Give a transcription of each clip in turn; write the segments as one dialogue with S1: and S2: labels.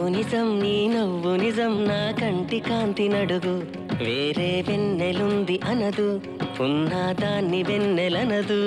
S1: నువ్వు నిజం నీ నవ్వు నిజం నా కంటి కాంతి నడుగు వేరే వెన్నెలుంది అనదు ఉన్న దాన్ని వెన్నెలనదు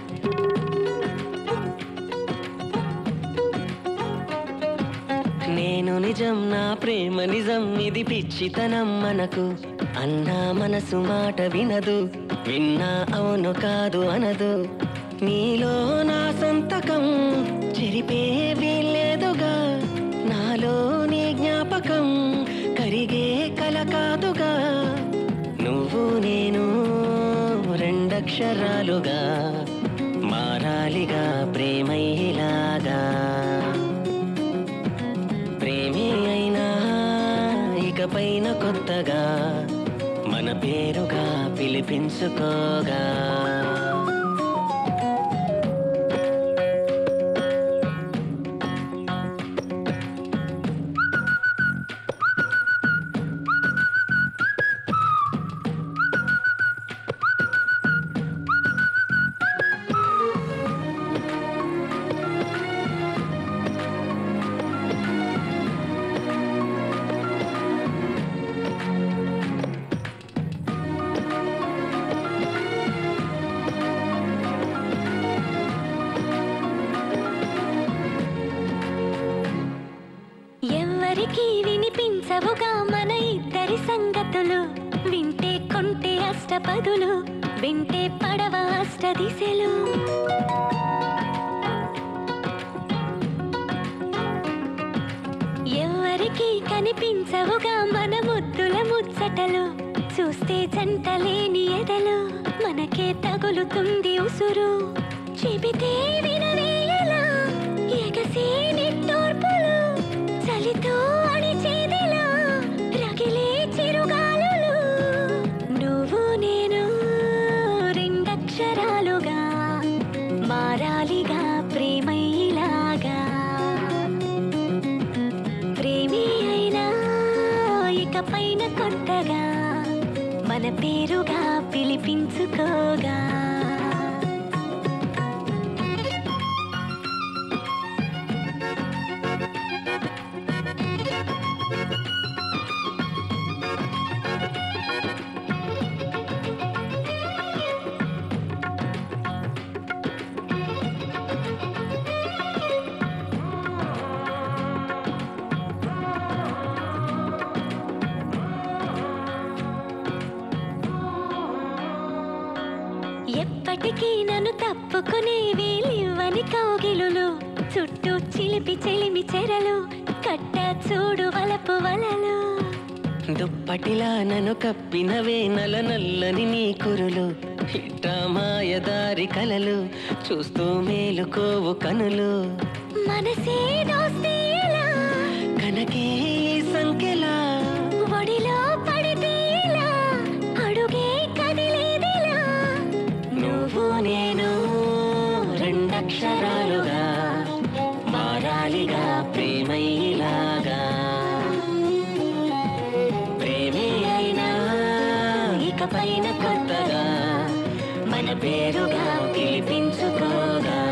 S1: నేను నిజం నా ప్రేమ నిజం ఇది పిచ్చితనం మనకు అన్నా మనసు మాట వినదు విన్నా అవును కాదు అనదు నీలో నా సంతకం చెరిపే వీల్లేదుగా నాలో నీ జ్ఞాపకం కరిగే కల కాదుగా నువ్వు నేను రెండక్షరాలుగా మారాలిగా ప్రేమయ్యేలాగా ప్రేమే అయినా ఇకపైన కొత్తగా మన పేరుగా పిలిపించుకోగా
S2: ఎవ్వరికి వినిపించవుగా మన ఇద్దరి సంగతులు వింటే కొంటే అష్టపదులు వింటే పడవ అష్ట దిశలు ఎవ్వరికి కనిపించవుగా మన ముద్దుల ముచ్చటలు చూస్తే జంటలేని ఎదలు మనకే తగులుతుంది ఉసురు చెబితే వినవేయలా ఎగసే నిట్టూర్పులు చలితో అణిచేదిలా రగిలే చిరుగాలులు నువ్వు నేను రెండక్షరాలుగా మారాలిగా ప్రేమయ్యేలాగా ప్రేమి అయినా ఇక పైన కొత్తగా మన పేరుగా పిలిపించుకోగా ఎప్పటికీ నన్ను తప్పుకునే వీలివ్వని కౌగిలులు చుట్టూ చిలిపి చెలిమి చెరలు కట్ట చూడు వలపు వలలు
S1: దుప్పటిలా నన్ను కప్పినవే నల నల్లని నీ కురులు ఇట్ట మాయదారి కలలు చూస్తూ మేలుకోవు కనులు
S2: మనసే దోస్తే ఎలా
S1: కనకే ఈ సంఖ్యలా
S2: ఒడిలో పడితే ఎలా అడుగే కదిలేదిలా
S1: నువ్వు నేను రెండక్షరాలుగా మారాలిగా ప్రేమయ్యేలాగా ప్రేమే అయినా ఇకపైన కొత్తగా మన పేరుగా పిలిపించుకోగా